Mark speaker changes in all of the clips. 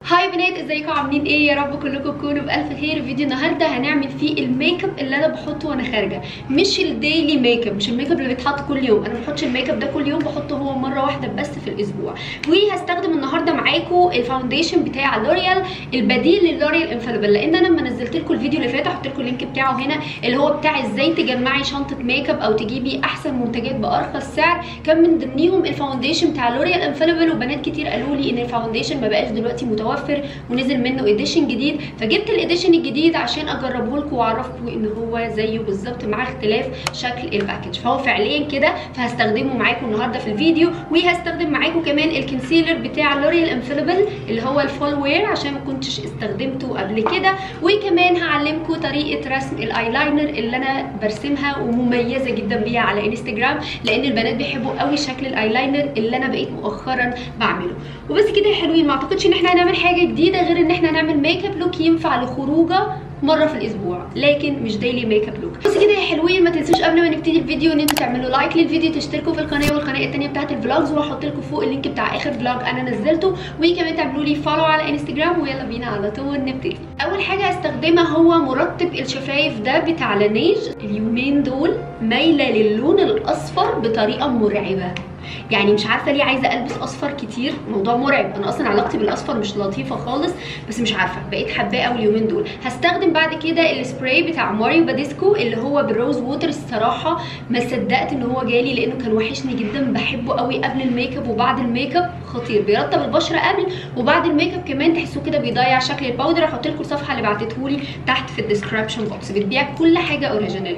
Speaker 1: هاي بنات ازيكم عاملين ايه يا رب كلكم تكونوا بالف خير فيديو النهارده هنعمل فيه الميك اب اللي انا بحطه وانا خارجه مش الديلي ميك اب مش الميك اب اللي بيتحط كل يوم انا ما بحطش الميك اب ده كل يوم بحطه هو مره واحده بس في الاسبوع وهستخدم النهارده معاكم الفاونديشن بتاع لوريال البديل للوريال انفاليبل لان انا لما نزلت لكم الفيديو اللي فات هحط لكم اللينك بتاعه هنا اللي هو بتاع ازاي تجمعي شنطه ميك اب او تجيبي احسن منتجات بارخص سعر كان من ضمنهم الفاونديشن بتاع لوريال انفاليبل وبنات كتير قالوا لي ان الفاونديشن ما بقاش دلوقتي متوفر ونزل منه اديشن جديد فجبت الاديشن الجديد عشان اجربه لكم واعرفكم ان هو زيه بالظبط مع اختلاف شكل الباكج فهو فعليا كده فهستخدمه معاكم النهارده في الفيديو وهستخدم معاكم كمان الكونسيلر بتاع لوريال انفاليبل اللي هو الفول وير عشان ما كنتش استخدمته قبل كده وكمان هعلمكم طريقه رسم الايلاينر اللي انا برسمها ومميزه جدا بيها على انستجرام لان البنات بيحبوا قوي شكل الايلاينر اللي انا بقيت مؤخرا بعمله وبس كده يا حلوين ما اعتقدش ان احنا هنعمل حاجه جديده غير ان احنا نعمل ميك اب لوك ينفع لخروجه مره في الاسبوع لكن مش ديلي ميك اب لوك بس كده يا حلوين ما تنسوش قبل ما نبتدي الفيديو ان انتوا تعملوا لايك للفيديو تشتركوا في القناه والقناه الثانيه بتاعت الفلوجز وهحط لكم فوق اللينك بتاع اخر فلوج انا نزلته وكمان تعملوا لي فولو على انستجرام ويلا بينا على طول نبتدي اول حاجه هستخدمها هو مرطب الشفايف ده بتاع لانيج اليومين دول مايله للون الاصفر بطريقه مرعبه يعني مش عارفه ليه عايزه البس اصفر كتير موضوع مرعب انا اصلا علاقتي بالاصفر مش لطيفه خالص بس مش عارفه بقيت حباه قوي اليومين دول هستخدم بعد كده السبراي بتاع ماريو باديسكو اللي هو بالروز ووتر الصراحه ما صدقت ان هو جالي لانه كان وحشني جدا بحبه قوي قبل الميك اب وبعد الميك اب خطير بيرطب البشره قبل وبعد الميك اب كمان تحسوه كده بيضيع شكل الباودر هحط لكم الصفحه اللي بعتتهولي تحت في الديسكربشن بوكس بتبيع كل حاجه اوريجينال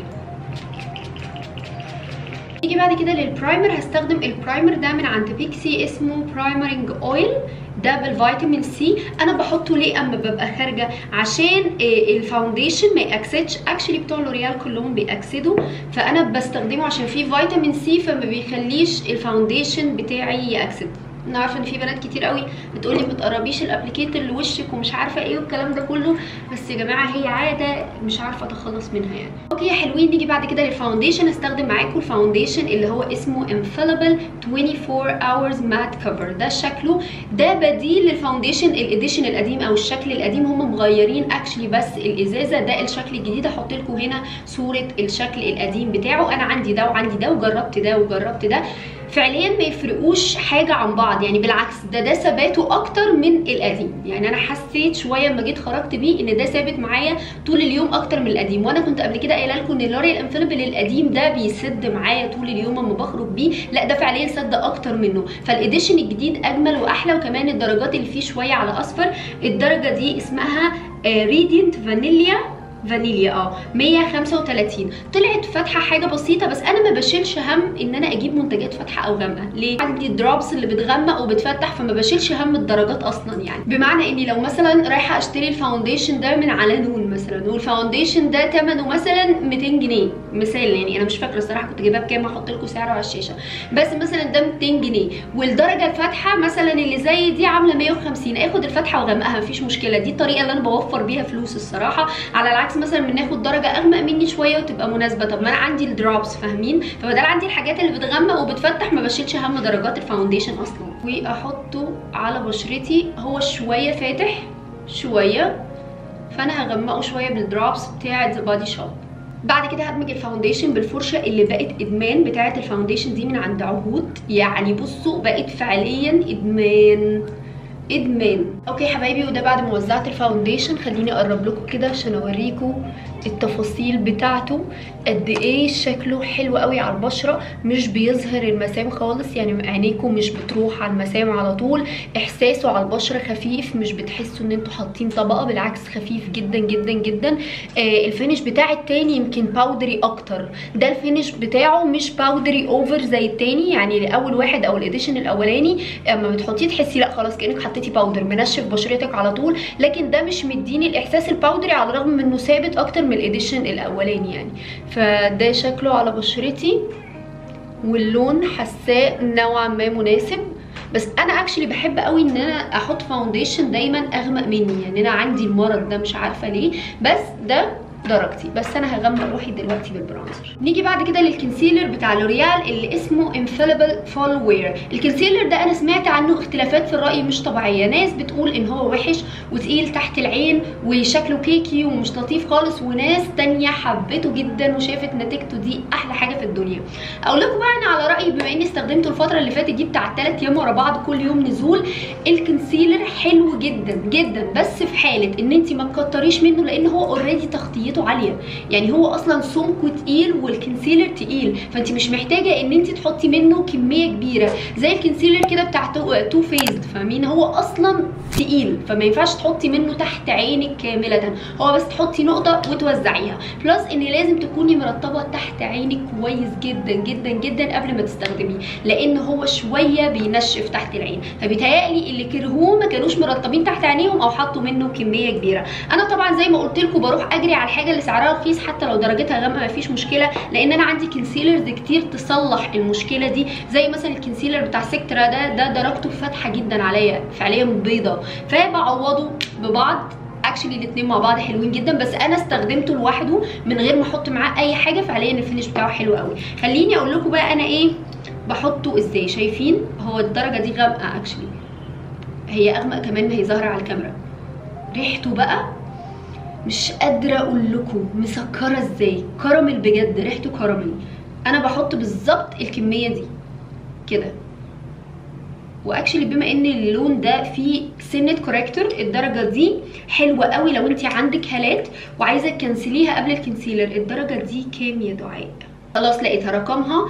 Speaker 1: نيجي بعد كده للبرايمر هستخدم البرايمر ده من عند بيكسي اسمه برايمرنج اويل ده بالفيتامين سي انا بحطه ليه اما ببقى خارجه عشان الفاونديشن ما ياكسدش اكشلي بتوع لوريال كلهم بياكسدوا فانا بستخدمه عشان فيه فيتامين سي فما بيخليش الفاونديشن بتاعي ياكسد انا عارفه ان في بنات كتير قوي بتقولي ما تقربيش الابليكيتر لوشك ومش عارفه ايه والكلام ده كله بس يا جماعه هي عاده مش عارفه اتخلص منها يعني اوكي يا حلوين نيجي بعد كده للفاونديشن استخدم معاكم الفاونديشن اللي هو اسمه انفاليبل 24 hours مات كفر ده شكله ده بديل للفاونديشن الاديشن القديم او الشكل القديم هم مغيرين اكشلي بس الازازه ده الشكل الجديد هحط لكم هنا صوره الشكل القديم بتاعه انا عندي ده وعندي ده وجربت ده وجربت ده فعليا ما يفرقوش حاجه عن بعض يعني بالعكس ده ده ثباته اكتر من القديم يعني انا حسيت شويه لما جيت خرجت بيه ان ده ثابت معايا طول اليوم اكتر من القديم وانا كنت قبل كده قايله لكم ان اللوريال انفاليبل القديم ده بيسد معايا طول اليوم اما بخرج بيه لا ده فعليا سد اكتر منه فالاديشن الجديد اجمل واحلى وكمان الدرجات اللي فيه شويه على اصفر الدرجه دي اسمها ريدينت فانيليا فانيليا اه 135 طلعت فاتحه حاجه بسيطه بس انا ما بشيلش هم ان انا اجيب منتجات فاتحه او غامقه ليه عندي الدروبس اللي بتغمق وبتفتح فما بشيلش هم الدرجات اصلا يعني بمعنى اني لو مثلا رايحه اشتري الفاونديشن ده من على نون مثلا والفاونديشن ده ثمنه مثلا 200 جنيه مثال يعني انا مش فاكره الصراحه كنت جايباه بكام هحط لكم سعره على الشاشه بس مثلا ده 200 جنيه والدرجه الفاتحه مثلا اللي زي دي عامله 150 اخد الفاتحه واغمقها مفيش مشكله دي الطريقه اللي انا بوفر بيها فلوس الصراحه على العكس مثلا بناخد درجه اغمق مني شويه وتبقى مناسبه طب ما انا عندي الدروبس فاهمين فبدل عندي الحاجات اللي بتغمق وبتفتح ما بشيلش هم درجات الفاونديشن اصلا واحطه على بشرتي هو شويه فاتح شويه فانا هغمقه شويه بالدروبس بتاعه ذا بادي شوب بعد كده هدمج الفاونديشن بالفرشه اللي بقت ادمان بتاعه الفاونديشن دي من عند عهود يعني بصوا بقت فعليا ادمان ادمان اوكي حبايبي وده بعد ما وزعت الفاونديشن خليني اقرب لكم كده عشان اوريكم التفاصيل بتاعته قد ايه شكله حلو قوي على البشره مش بيظهر المسام خالص يعني عينيكم مش بتروح على المسام على طول احساسه على البشره خفيف مش بتحسوا ان انتوا حاطين طبقه بالعكس خفيف جدا جدا جدا آه الفينش بتاع التاني يمكن باودري اكتر ده الفينش بتاعه مش باودري اوفر زي التاني يعني اول واحد او الاديشن الاولاني اما بتحطيه تحسي لا خلاص كانك حطيتي باودر منشف بشرتك على طول لكن ده مش مديني الاحساس الباودري على الرغم من انه ثابت اكتر من الاديشن الاولاني يعني فده شكله على بشرتي واللون حساه نوعا ما مناسب بس انا اكشلي بحب قوي ان انا احط فاونديشن دايما اغمق مني يعني انا عندي المرض ده مش عارفه ليه بس ده درجتي بس انا هغمق روحي دلوقتي بالبرونزر نيجي بعد كده للكونسيلر بتاع لوريال اللي اسمه انفاليبل فول وير الكونسيلر ده انا سمعت عنه اختلافات في الراي مش طبيعيه ناس بتقول ان هو وحش وتقيل تحت العين وشكله كيكي ومش لطيف خالص وناس تانية حبته جدا وشافت نتيجته دي احلى حاجه في الدنيا اقول لكم بقى انا على رايي بما اني استخدمته الفتره اللي فاتت دي بتاع 3 ايام ورا بعض كل يوم نزول الكونسيلر حلو جدا جدا بس في حاله ان انت ما تكتريش منه لان هو اوريدي تغطيته عاليه يعني هو اصلا سمكه تقيل والكونسيلر تقيل فانت مش محتاجه ان انت تحطي منه كميه كبيره زي الكونسيلر كده بتاع تو, تو فيزد فاهمين هو اصلا تقيل فما ينفعش تحطي منه تحت عينك كامله هو بس تحطي نقطه وتوزعيها بلس ان لازم تكوني مرطبه تحت عينك كويس جدا جدا جدا قبل ما تستخدميه لان هو شويه بينشف تحت العين فبيتهيألي اللي كرهوه ما كانوش مرطبين تحت عينيهم او حطوا منه كميه كبيره انا طبعا زي ما قلت لكم بروح اجري على الحاجه اللي سعرها رخيص حتى لو درجتها غامقه مفيش مشكله لان انا عندي كونسيلرز كتير تصلح المشكله دي زي مثلا الكونسيلر بتاع سيكترا ده ده درجته فاتحه جدا عليا فعليا بيضه فبعوضه ببعض اكشلي الاثنين مع بعض حلوين جدا بس انا استخدمته لوحده من غير ما احط معاه اي حاجه فعليا الفينش بتاعه حلو قوي خليني اقول لكم بقى انا ايه بحطه ازاي شايفين هو الدرجه دي غامقه اكشلي هي اغمق كمان ما هي ظاهره على الكاميرا ريحته بقى مش قادره اقول لكم مسكره ازاي كراميل بجد ريحته كراميل انا بحط بالظبط الكميه دي كده واكشلي بما ان اللون ده فيه سنه كوريكتور الدرجه دي حلوه قوي لو انت عندك هالات وعايزه تكنسليها قبل الكنسيلر الدرجه دي كام يا دعاء خلاص لقيتها رقمها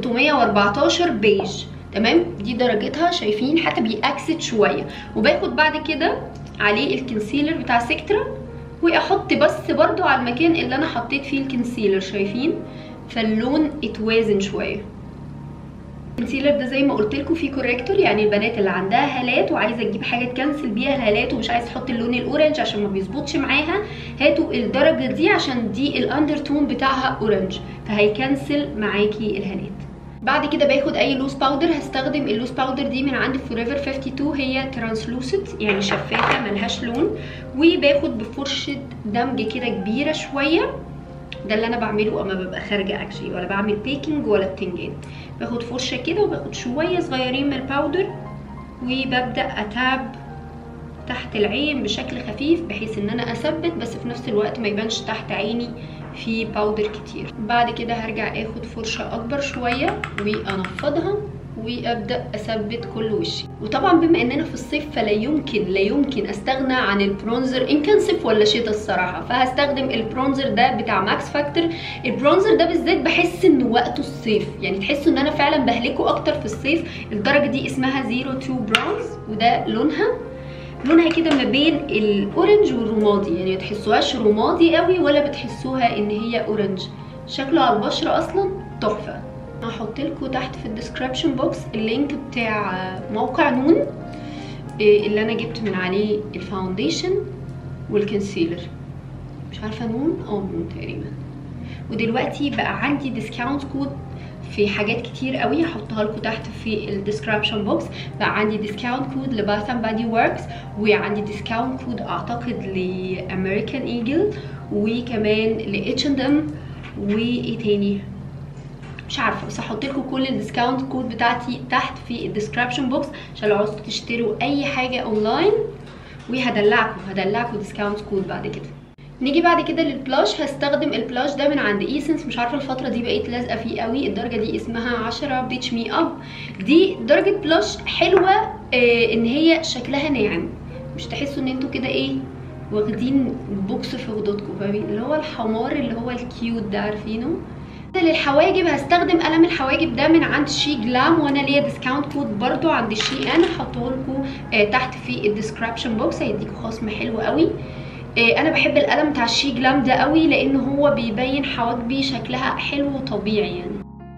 Speaker 1: 314 بيج تمام دي درجتها شايفين حتى بيأكسد شويه وباخد بعد كده عليه الكنسيلر بتاع سيكترا واحط بس برضو على المكان اللي انا حطيت فيه الكنسيلر شايفين فاللون اتوازن شويه الكونسيلر ده زي ما قلت لكم فيه كوريكتور يعني البنات اللي عندها هالات وعايزه تجيب حاجه تكنسل بيها الهالات ومش عايزه تحط اللون الاورنج عشان ما بيظبطش معاها هاتوا الدرجه دي عشان دي الاندرتون بتاعها اورنج فهيكنسل معاكي الهالات بعد كده باخد اي لوز باودر هستخدم اللوز باودر دي من عند فوريفر 52 هي ترانسلوسيد يعني شفافه ملهاش لون وباخد بفرشه دمج كده كبيره شويه ده اللي انا بعمله اما ببقى خارجه اكشلي ولا بعمل بيكنج ولا بتنجان باخد فرشه كده وباخد شويه صغيرين من الباودر وببدا اتاب تحت العين بشكل خفيف بحيث ان انا اثبت بس في نفس الوقت ما يبانش تحت عيني في باودر كتير بعد كده هرجع اخد فرشه اكبر شويه وانفضها وابدا اثبت كل وشي وطبعا بما اننا في الصيف فلا يمكن لا يمكن استغنى عن البرونزر ان كان صيف ولا شتاء الصراحه فهستخدم البرونزر ده بتاع ماكس فاكتور البرونزر ده بالذات بحس انه وقته الصيف يعني تحسوا ان انا فعلا بهلكه اكتر في الصيف الدرجه دي اسمها 02 برونز وده لونها لونها كده ما بين الاورنج والرمادي يعني ما تحسوهاش رمادي قوي ولا بتحسوها ان هي اورنج شكله على البشره اصلا تحفه هحط لكم تحت في الديسكربشن بوكس اللينك بتاع موقع نون اللي انا جبت من عليه الفاونديشن والكونسيلر مش عارفه نون اه نون تقريبا ودلوقتي بقى عندي ديسكاونت كود في حاجات كتير قوي هحطها لكم تحت في الديسكربشن بوكس بقى عندي ديسكاونت كود لباث اند بادي وركس وعندي ديسكاونت كود اعتقد لامريكان ايجل وكمان لاتش اند ام وايه تاني مش عارفه بس هحط لكم كل الديسكاونت كود بتاعتي تحت في الديسكربشن بوكس عشان لو عاوزتوا تشتروا اي حاجه اونلاين وهدلعكم هدلعكم ديسكاونت كود بعد كده نيجي بعد كده للبلاش هستخدم البلاش ده من عند ايسنس مش عارفه الفتره دي بقيت لازقه فيه قوي الدرجه دي اسمها 10 بيتش مي اب دي درجه بلاش حلوه آه ان هي شكلها ناعم مش تحسوا ان انتوا كده ايه واخدين بوكس في خدودكم فاهمين اللي هو الحمار اللي هو الكيوت ده عارفينه للحواجب هستخدم قلم الحواجب ده من عند شي جلام وانا ليا ديسكاونت كود برضو عند شي ان هحطه لكم آه تحت في الديسكربشن بوكس هيديكوا خصم حلو قوي آه انا بحب القلم بتاع الشي جلام ده قوي لان هو بيبين حواجبي شكلها حلو وطبيعي يعني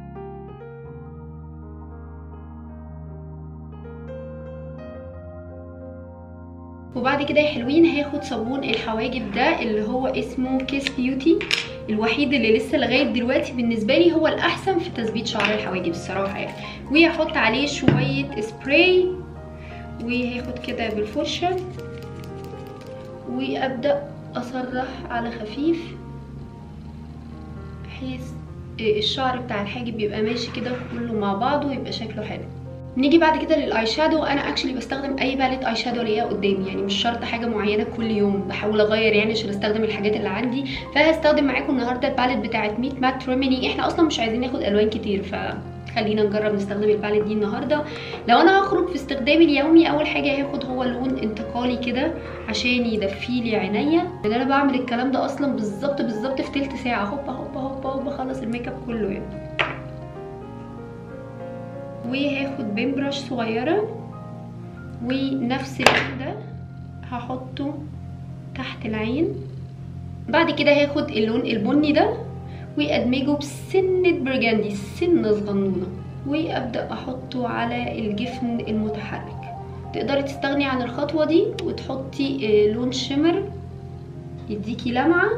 Speaker 1: وبعد كده يا حلوين هاخد صابون الحواجب ده اللي هو اسمه كيس بيوتي الوحيد اللي لسه لغايه دلوقتي بالنسبه لي هو الاحسن في تثبيت شعر الحواجب الصراحه يعني وهحط عليه شويه سبراي وهاخد كده بالفرشه وابدا اسرح على خفيف بحيث الشعر بتاع الحاجب يبقى ماشي كده كله مع بعضه ويبقى شكله حلو نيجي بعد كده للاي شادو انا اكشلي بستخدم اي باليت اي شادو الاقيها قدامي يعني مش شرط حاجه معينه كل يوم بحاول اغير يعني عشان استخدم الحاجات اللي عندي فهستخدم معاكم النهارده الباليت بتاعت ميت مات ريميني احنا اصلا مش عايزين ناخد الوان كتير ف خلينا نجرب نستخدم الباليت دي النهارده لو انا هخرج في استخدامي اليومي اول حاجه هاخد هو لون انتقالي كده عشان يدفي لي عينيا لان انا بعمل الكلام ده اصلا بالظبط بالظبط في تلت ساعه هوبا هوبا هوبا هوبا اخلص الميك اب كله يعني وهاخد بين برش صغيره ونفس اللون ده هحطه تحت العين بعد كده هاخد اللون البني ده وادمجه بسنة برجندي سنة صغنونة وابدأ احطه على الجفن المتحرك تقدري تستغني عن الخطوة دي وتحطي لون شمر يديكي لمعة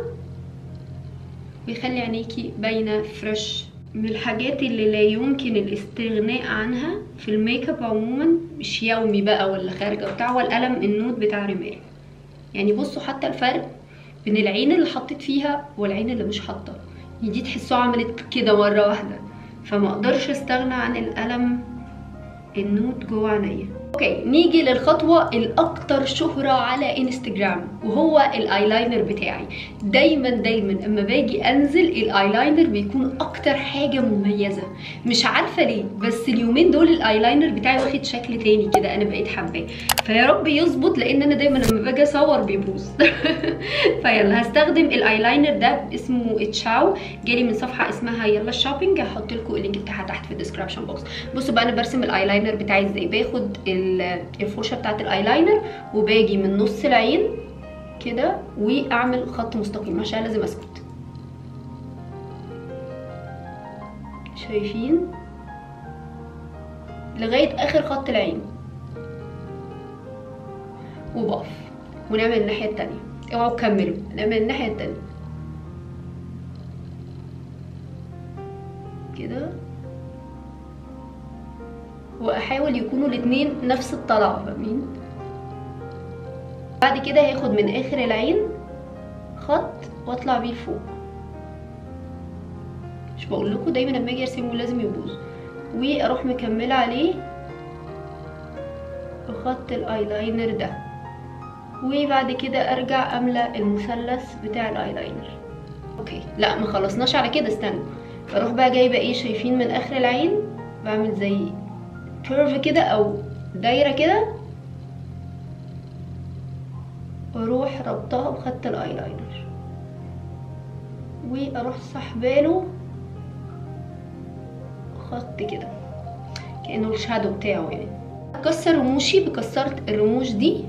Speaker 1: ويخلي عينيكي باينة فريش من الحاجات اللي لا يمكن الاستغناء عنها في الميك اب عموما مش يومي بقى ولا خارجه بتاع هو القلم النود بتاع رمال يعني بصوا حتى الفرق بين العين اللي حطيت فيها والعين اللي مش حاطه دي تحسوها عملت كده مره واحده فما اقدرش استغنى عن القلم النود جوه عينيا اوكي نيجي للخطوه الاكثر شهره على انستجرام وهو الايلاينر بتاعي دايما دايما اما باجي انزل الايلاينر بيكون اكتر حاجه مميزه مش عارفه ليه بس اليومين دول الايلاينر بتاعي واخد شكل تاني كده انا بقيت حباه فيا رب يظبط لان انا دايما لما باجي اصور بيبوظ فيلا هستخدم الايلاينر ده اسمه تشاو جالي من صفحه اسمها يلا شوبينج هحط لكم اللينك بتاعها تحت في الديسكربشن بوكس بصوا بقى انا برسم الايلاينر بتاعي ازاي باخد الفرشه بتاعت الايلاينر وباجي من نص العين كده واعمل خط مستقيم عشان لازم اسكت شايفين لغايه اخر خط العين وبقف ونعمل الناحيه التانية اوعوا تكملوا نعمل الناحيه التانية كده واحاول يكونوا الاتنين نفس الطلعه فاهمين بعد كده هاخد من اخر العين خط واطلع بيه لفوق مش بقول لكم دايما لما اجي ارسمه لازم يبوظ واروح مكمله عليه بخط الايلاينر ده وبعد كده ارجع املى المثلث بتاع الايلاينر اوكي لا ما خلصناش على كده استنوا بروح بقى جايبه ايه شايفين من اخر العين بعمل زي كيرف كده او دايره كده واروح ربطها بخط الايلاينر واروح سحباله خط كده كانه الشادو بتاعه يعني اكسر رموشي بكسرت الرموش دي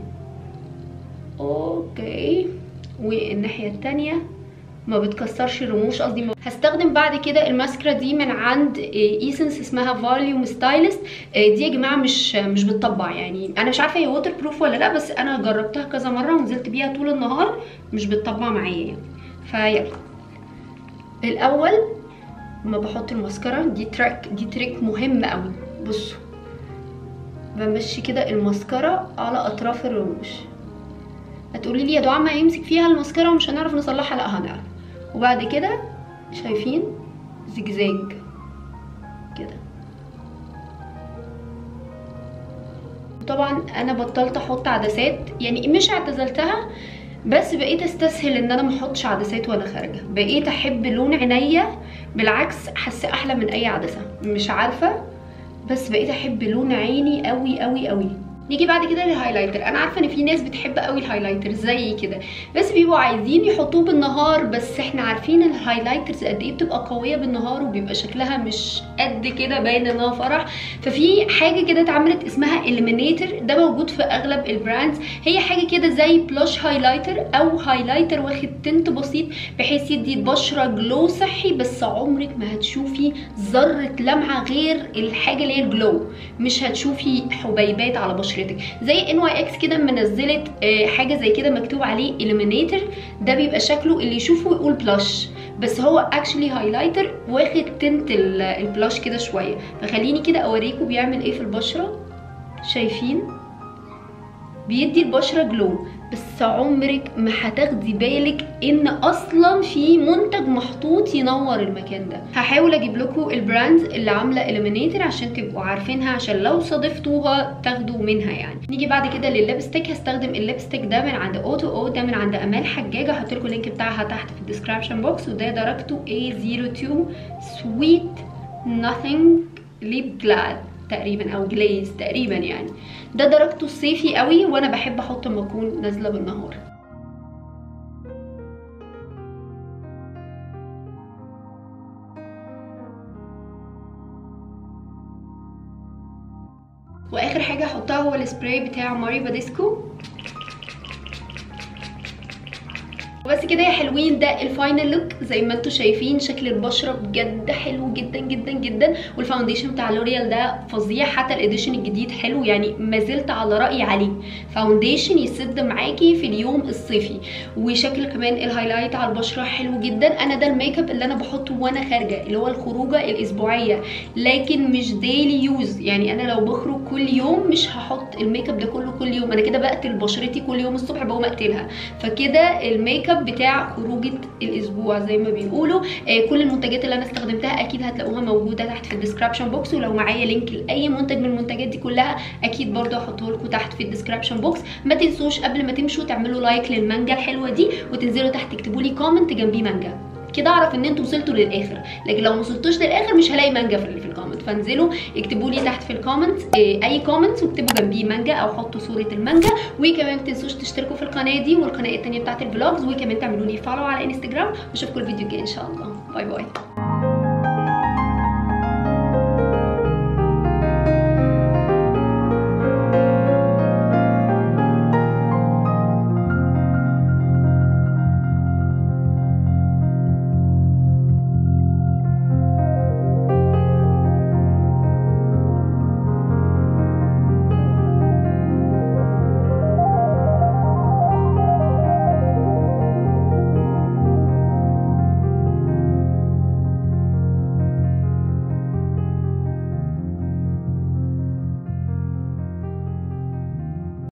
Speaker 1: اوكي والناحيه التانية ما بتكسرش الرموش قصدي ما هستخدم بعد كده الماسكرا دي من عند ايسنس اسمها فوليوم ستايلست دي يا جماعه مش مش بتطبع يعني انا مش عارفه هي ووتر بروف ولا لا بس انا جربتها كذا مره ونزلت بيها طول النهار مش بتطبع معايا يعني فيلا الاول ما بحط الماسكارا دي تريك دي تريك مهم قوي بصوا بمشي كده الماسكارا على اطراف الرموش هتقولي لي يا دعاء ما يمسك فيها الماسكارا ومش هنعرف نصلحها لا هنعرف وبعد كده شايفين زجزاج كده طبعا انا بطلت احط عدسات يعني مش اعتزلتها بس بقيت استسهل ان انا ما احطش عدسات وانا خارجه بقيت احب لون عينيا بالعكس حاسه احلى من اي عدسه مش عارفه بس بقيت احب لون عيني قوي قوي قوي نيجي بعد كده للهايلايتر انا عارفه ان في ناس بتحب قوي الهايلايتر زي كده بس بيبقوا عايزين يحطوه بالنهار بس احنا عارفين ان الهايلايترز قد ايه بتبقى قويه بالنهار وبيبقى شكلها مش قد كده باين انها فرح ففي حاجه كده اتعملت اسمها اليمينيتر ده موجود في اغلب البراندز هي حاجه كده زي بلوش هايلايتر او هايلايتر واخد تنت بسيط بحيث يدي البشره جلو صحي بس عمرك ما هتشوفي ذره لمعه غير الحاجه اللي هي الجلو مش هتشوفي حبيبات على بشرتك بشرتك زي ان واي اكس كده منزلت حاجه زي كده مكتوب عليه اليمينيتر ده بيبقى شكله اللي يشوفه يقول بلاش بس هو اكشلي هايلايتر واخد تنت البلاش كده شويه فخليني كده اوريكم بيعمل ايه في البشره شايفين بيدي البشره جلو بس عمرك ما هتاخدي بالك ان اصلا في منتج محطوط ينور المكان ده هحاول اجيب لكم البراندز اللي عامله اليمينيتر عشان تبقوا عارفينها عشان لو صادفتوها تاخدوا منها يعني نيجي بعد كده للليبستيك هستخدم الليبستيك ده من عند اوتو او ده من عند امال حجاجه هحط لكم اللينك بتاعها تحت في الديسكربشن بوكس وده درجته A02 Sweet Nothing Lip Glad تقريبا او جليز تقريبا يعني ده درجته الصيفي قوي وانا بحب احطه لما اكون نازله بالنهار واخر حاجه احطها هو السبراي بتاع ماري باديسكو وبس كده يا حلوين ده الفاينل لوك زي ما انتم شايفين شكل البشره بجد حلو جدا جدا جدا والفاونديشن بتاع لوريال ده فظيع حتى الاديشن الجديد حلو يعني ما زلت على رايي عليه فاونديشن يسد معاكي في اليوم الصيفي وشكل كمان الهايلايت على البشره حلو جدا انا ده الميك اب اللي انا بحطه وانا خارجه اللي هو الخروجه الاسبوعيه لكن مش ديلي يوز يعني انا لو بخرج كل يوم مش هحط الميك اب ده كله كل يوم انا كده بقتل بشرتي كل يوم الصبح بقوم اقتلها فكده الميك اب بتاع خروجه الاسبوع زي ما بيقولوا آه كل المنتجات اللي انا استخدمتها اكيد هتلاقوها موجوده تحت في الديسكربشن بوكس ولو معايا لينك لاي منتج من المنتجات دي كلها اكيد برضو هحطه لكم تحت في الديسكربشن بوكس ما تنسوش قبل ما تمشوا تعملوا لايك للمانجا الحلوه دي وتنزلوا تحت تكتبوا لي كومنت جنبيه مانجا كده اعرف ان انتوا وصلتوا للاخر لكن لو ما وصلتوش للاخر مش هلاقي مانجا في, في الكومنت فانزلوا اكتبوا لي تحت في الكومنت اي كومنت واكتبوا جنبيه مانجا او حطوا صوره المانجا وكمان ما تنسوش تشتركوا في القناه دي والقناه الثانيه بتاعت الفلوجز وكمان تعملوا لي فولو على انستجرام واشوفكم الفيديو الجاي ان شاء الله باي باي